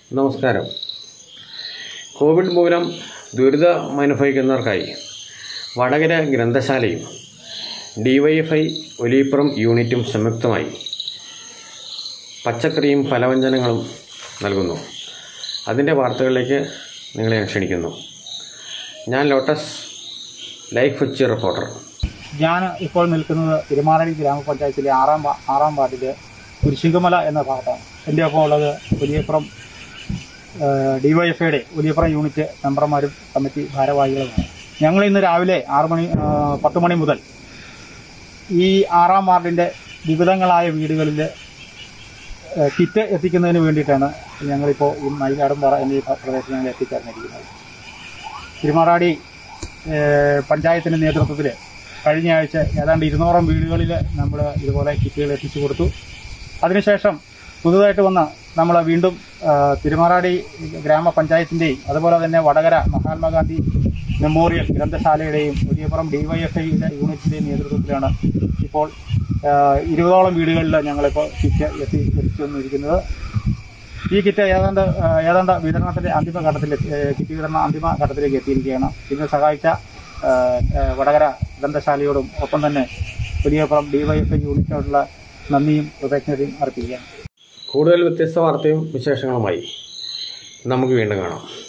നമസ്കാരം കോവിഡ് മൂലം ദുരിതമനുഭവിക്കുന്നവർക്കായി വടകര ഗ്രന്ഥശാലയും ഡിവൈഎഫ്ഐ ഒലീപ്പുറം യൂണിറ്റും സംയുക്തമായി പച്ചക്കറിയും ഫലവ്യഞ്ജനങ്ങളും നൽകുന്നു അതിൻ്റെ വാർത്തകളിലേക്ക് നിങ്ങളെ ഞാൻ ക്ഷണിക്കുന്നു ഞാൻ ലോട്ടസ് ലൈഫ് കൊച്ചി റിപ്പോർട്ടർ ഞാൻ ഇപ്പോൾ നിൽക്കുന്നത് തിരുമാറടി ഗ്രാമപഞ്ചായത്തിലെ ആറാം വാ- ആറാം വാർഡിലെ കുരിശിങ്കമല എന്ന ഭാഗത്താണ് എൻ്റെ ഒപ്പം ഉള്ളത് വലിയപ്പുറം ഡിവൈഎഫ്ഐയുടെ വലിയപ്പുറം യൂണിറ്റ് മെമ്പർമാരും കമ്മിറ്റി ഭാരവാഹികളുമാണ് ഞങ്ങൾ ഇന്ന് രാവിലെ ആറ് മണി ആ, പത്ത് മണി മുതൽ ഈ ആറാം വാർഡിൻ്റെ വിവിധങ്ങളായ വീടുകളിൽ ആ, കിറ്റ് എത്തിക്കുന്നതിന് വേണ്ടിയിട്ടാണ് ഞങ്ങളിപ്പോൾ ഈ മയിലാടുംപാറ എന്നീ പ്രദേശത്ത് ഞങ്ങൾ എത്തിച്ചേർന്നിരിക്കുന്നത് തിരുമാറാടി ഏഹ് പഞ്ചായത്തിൻ്റെ നേതൃത്വത്തിൽ കഴിഞ്ഞ ആഴ്ച ഏതാണ്ട് ഇരുന്നൂറം വീടുകളിൽ നമ്മൾ ഇതുപോലെ കിറ്റുകൾ എത്തിച്ചു കൊടുത്തു അതിനുശേഷം പുതുതായിട്ട് വന്ന നമ്മൾ വീണ്ടും ആ, തിരുമാറാടി ഗ്രാമപഞ്ചായത്തിൻ്റെയും അതുപോലെ തന്നെ വടകര മഹാത്മാഗാന്ധി മെമ്മോറിയൽ ഗ്രന്ഥശാലയുടെയും വലിയപ്പുറം ഡിവൈഎഫ്ഐയുടെ യൂണിറ്റിൻ്റെയും നേതൃത്വത്തിലാണ് ഇപ്പോൾ ആ, ഇരുപതോളം വീടുകളിൽ ഞങ്ങളിപ്പോൾ കിറ്റ് എത്തി എത്തിച്ചു വന്നിരിക്കുന്നത് ഈ കിറ്റ് ഏതാണ്ട് ആ, ഏതാണ്ട് വിതരണത്തിന്റെ അന്തിമ ഘട്ടത്തിൽ കിറ്റ് വിതരണ അന്തിമ ഘട്ടത്തിലേക്ക് എത്തിയിരിക്കുകയാണ് ഇതിനെ സഹായിച്ച ആ, ആ, വടകര ഗ്രന്ഥശാലയോടും ഒപ്പം തന്നെ വലിയപ്പുറം ഡിവൈഎഫ്ഐ യൂണിറ്റിനോടുള്ള നന്ദിയും കൃതജ്ഞതയും അർപ്പിക്കുകയാണ് കൂടുതൽ വ്യത്യസ്ത വാർത്തയും വിശേഷങ്ങളുമായി നമുക്ക് വീണ്ടും കാണാം